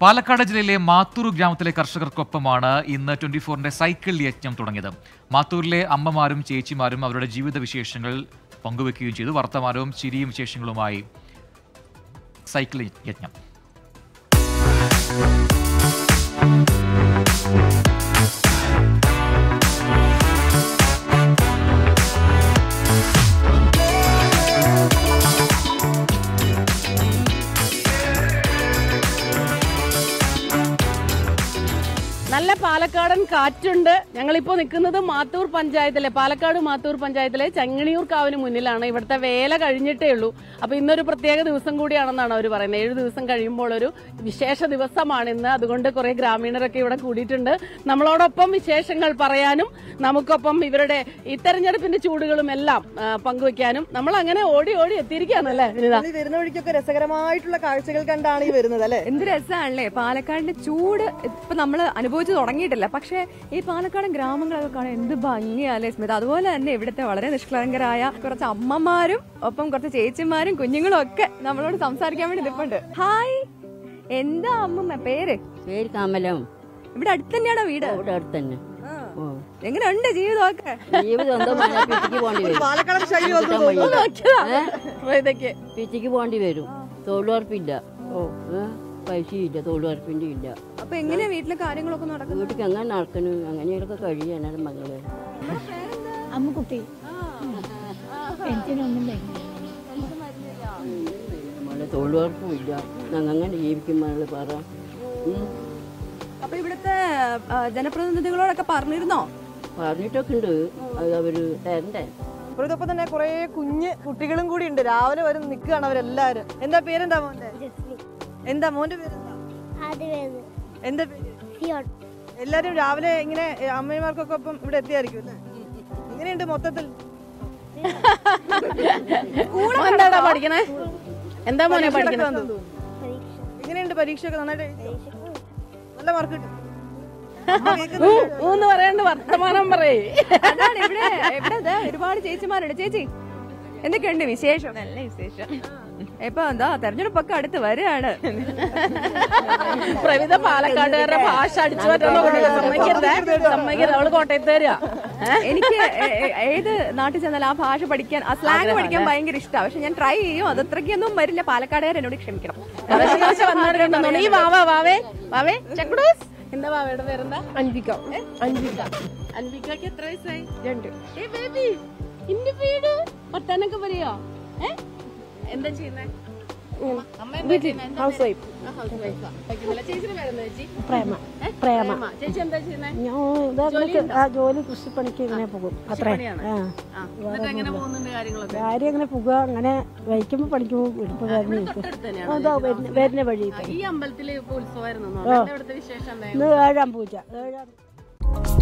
പാലക്കാട് ജില്ലയിലെ മാത്തൂർ ഗ്രാമത്തിലെ കർഷകർക്കൊപ്പമാണ് ഇന്ന് ട്വന്റി ഫോറിന്റെ സൈക്കിൾ യജ്ഞം തുടങ്ങിയത് മാത്തൂരിലെ അമ്മമാരും ചേച്ചിമാരും അവരുടെ ജീവിത വിശേഷങ്ങൾ പങ്കുവെക്കുകയും ചെയ്തു വർത്തമാനവും ചിരിയും വിശേഷങ്ങളുമായി സൈക്കിൾ യജ്ഞം നല്ല പാലക്കാടൻ കാറ്റുണ്ട് ഞങ്ങളിപ്പോൾ നിൽക്കുന്നത് മാത്തൂർ പഞ്ചായത്തിലെ പാലക്കാട് മാത്തൂർ പഞ്ചായത്തിലെ ചങ്ങിണിയൂർ കാവിന് മുന്നിലാണ് ഇവിടുത്തെ വേല കഴിഞ്ഞിട്ടേ ഉള്ളൂ അപ്പോൾ ഇന്നൊരു പ്രത്യേക ദിവസം കൂടിയാണെന്നാണ് അവർ പറയുന്നത് ഏഴ് ദിവസം കഴിയുമ്പോൾ ഒരു വിശേഷ ദിവസമാണ് ഇന്ന് അതുകൊണ്ട് കുറേ ഗ്രാമീണരൊക്കെ ഇവിടെ കൂടിയിട്ടുണ്ട് നമ്മളോടൊപ്പം വിശേഷങ്ങൾ പറയാനും നമുക്കൊപ്പം ഇവരുടെ ഈ തെരഞ്ഞെടുപ്പിന്റെ ചൂടുകളും എല്ലാം ആ, പങ്കുവെക്കാനും നമ്മൾ അങ്ങനെ ഓടി ഓടി എത്തിയിരിക്കുകയാണല്ലേ വിനിത ഈ വരുന്ന വഴിക്കൊക്കെ രസകരമായിട്ടുള്ള കാഴ്ചകൾ കണ്ടാണ് ഈ വരുന്നത് അല്ലെ എന്ത് രസമാണല്ലേ പാലക്കാടിന്റെ ചൂട് ഇപ്പൊ നമ്മൾ അനുഭവിച്ചു തുടങ്ങിയിട്ടില്ല പക്ഷേ ഈ പാലക്കാടൻ ഗ്രാമങ്ങളൊക്കെ കാണാൻ എന്ത് ഭംഗിയല്ലേ സ്മിത അതുപോലെ തന്നെ ഇവിടുത്തെ വളരെ നിഷ്കളങ്കരായ കുറച്ച് അമ്മമാരും ഒപ്പം കുറച്ച് ചേച്ചിമാരും കുഞ്ഞുങ്ങളും ഒക്കെ നമ്മളോട് സംസാരിക്കാൻ വേണ്ടി നിൽപ്പുണ്ട് ഹായ് എന്താ അമ്മമ്മ പേര് പേര് കമലം ഇവിടെ അടുത്ത് തന്നെയാണോ വീട് ഇവിടെ അടുത്ത് തന്നെ ഓ എങ്ങനെയുണ്ട് ജീവിതമൊക്കെ ജീവിതം എന്തോ മഴ പിച്ചിക്ക് പോകേണ്ടി വരും പാലക്കാടൻ ശൈലി വന്നു കിട്ടാൻ വയ്യ. അപ്പൊ ഇതൊക്കെ പിച്ചിക്ക് പോകേണ്ടി വരും തൊഴിലുറപ്പില്ല ഓ ഏ? പൈസയില്ല തൊഴിലുറപ്പിന്റെ ഇല്ല അപ്പൊ എങ്ങനെയാ വീട്ടിലെ കാര്യങ്ങളൊക്കെ നടക്കുന്നത് വീട്ടിൽ എങ്ങനെ നടക്കണു അങ്ങനെയൊക്കെ കഴിയാണ് മകള് അമ്മുക്കുട്ടി പെൻഷനൊന്നും തരില്ല നമ്മളെ തൊഴിലുറപ്പും ഇല്ല ഞങ്ങൾ അങ്ങനെ ജീവിക്കും മകള് പറ ഉം. അപ്പൊ ഇവിടുത്തെ ആ, ജനപ്രതിനിധികളോടൊക്കെ പറഞ്ഞിരുന്നോ പറഞ്ഞിട്ടൊക്കെ ഉണ്ട് അത് അവര് തരണ്ടേ ഇതോടൊപ്പം തന്നെ കുറെ കുഞ്ഞ് കുട്ടികളും കൂടി ഉണ്ട് രാവിലെ വരും നിൽക്കുകയാണ് അവരെല്ലാരും എന്താ പേരെന്താ മോന്റെ എന്താ മോന്റെ പേരെന്താ എന്താ പേര് എല്ലാരും രാവിലെ ഇങ്ങനെ ഏ, അമ്മമാർക്കൊക്കെ ഒപ്പം ഇവിടെ എത്തിയായിരിക്കും അല്ലേ എങ്ങനെയുണ്ട് മൊത്തത്തിൽ എന്താടാ പഠിക്കണേ എന്താ മോനെ പരീക്ഷകളൊക്കെ പഠിക്കണേ വന്നു. എങ്ങനെയുണ്ട് പരീക്ഷയൊക്കെ നന്നായിട്ട് എഴുതിയോ? നല്ല മാർക്ക് കിട്ടും ഊന്ന് പറയണ്ട് വർത്തമാനം പറയേ അതാണ് ഇവിടെ ഇവിടെ ദേ ഒരുപാട് ചേച്ചിമാരുണ്ട് ചേച്ചി എന്തൊക്കെയുണ്ട് വിശേഷം നല്ല വിശേഷം ഇപ്പൊ എന്താ തെരഞ്ഞെടുപ്പൊക്കെ അടുത്ത് വരികയാണ് പ്രവിധ പാലക്കാട്ടുകാരുടെ ഭാഷ അടിച്ചു പറ്റുന്ന സമ്മതിക്കരുത് സമ്മതിക്കരുത് അവള് കോട്ടയത്തേരാ എനിക്ക് ഏ- ഏ- ഏത് നാട്ടിൽ ചെന്നാൽ ആ ഭാഷ പഠിക്കാൻ ആ സ്ലാങ് പഠിക്കാൻ ഭയങ്കര ഇഷ്ടമാണ് പക്ഷെ ഞാൻ ട്രൈ ചെയ്യും അത് അത്രയ്ക്കൊന്നും വരില്ല പാലക്കാടുകാർ എന്നോട് ക്ഷമിക്കണം വന്നവരുണ്ടെന്നോ നീ വാവാ വാവേ വാവേ ചക്കുടൂസ് എന്താ വാവയുടെ പേരെന്താ അൻപിക അൻപിക അൻവികക്ക് എത്ര വയസ്സായി രണ്ട് ഏ ബേബി ഇന്റെ വീട് വർത്താനൊക്കെ പറയോ ഏ എന്താ ചെയ്യുന്നേ അമ്മ എന്താ ചെയ്യുന്നേ? എന്താ ഹൗസ് വൈഫ് ആ, house wife ആ. പഠിക്കുന്നില്ല. ചേച്ചിയുടെ പേരെന്താ ചേച്ചി പ്രേമ ഏ? പ്രേമ പ്രേമ. ചേച്ചി എന്താ ചെയ്യുന്നേ ഞാൻ ഇതാ ആ ജോലി കൃഷിപ്പണിക്ക് ഇങ്ങനെ പോകും അത്രേ കൃഷിപ്പണിയാണ്? ആ ആ, എന്നിട്ട് എങ്ങനെ പോകുന്നുണ്ട് കാര്യങ്ങളൊക്കെ കാര്യം അങ്ങനെ പോകുക അങ്ങനെ വഹിക്കുമ്പോ പണിക്ക് പോകും എടുപ്പ് വരുന്ന തൊട്ടടുത്ത് തന്നെയാണോ അതാ വരുന്ന വരുന്ന വഴി ഈ അമ്പലത്തില് ഇപ്പൊ ഉത്സവമായിരുന്നു ഇവിടുത്തെ വിശേഷം എന്തായിരുന്നു ഇന്ന് ഏഴാം പൂജ ഏഴാം